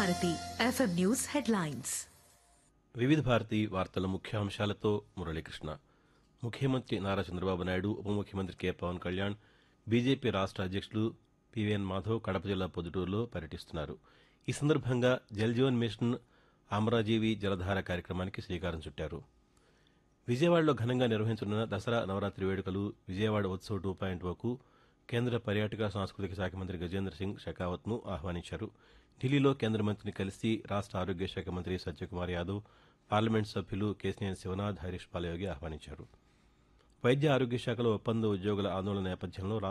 Bharati FM news headlines వివిధ భారతి వార్తల ముఖ్యాంశాలతో మురళీకృష్ణ ముఖ్యమంత్రి నారా చంద్రబాబు నాయుడు ఉప ముఖ్యమంత్రి కె పవన్ కళ్యాణ్ బీజేపీ రాష్ట్ర అధ్యక్షులు పివిఎన్ మాధవ్ కడప జిల్లా పొద్దుటూరులో పర్యటిస్తున్నారు ఈ సందర్భంగా జల్జీవన్ మిషన్ అమరాజీవి జలధార కార్యక్రమానికి శ్రీకారం చుట్టారు విజయవాడలో ఘనంగా నిర్వహించనున్న దసరా నవరాత్రి వేడుకలు విజయవాడ ఉత్సవ్ టూ పాయింట్ ఓకు కేంద్ర పర్యాటక సాంస్కృతిక శాఖ మంత్రి గజేంద్ర సింగ్ షెకావత్ను ఆహ్వానించారు ఢిల్లీలో కేంద్ర మంత్రిని కలిసి రాష్ట్ర ఆరోగ్య శాఖ మంత్రి సత్యకుమార్ యాదవ్ పార్లమెంట్ సభ్యులు కేసినేని శివనాథ్ హరీష్ పాలయోగి ఆహ్వానించారు వైద్య ఆరోగ్య శాఖలో ఒప్పంద ఉద్యోగుల ఆందోళన నేపథ్యంలో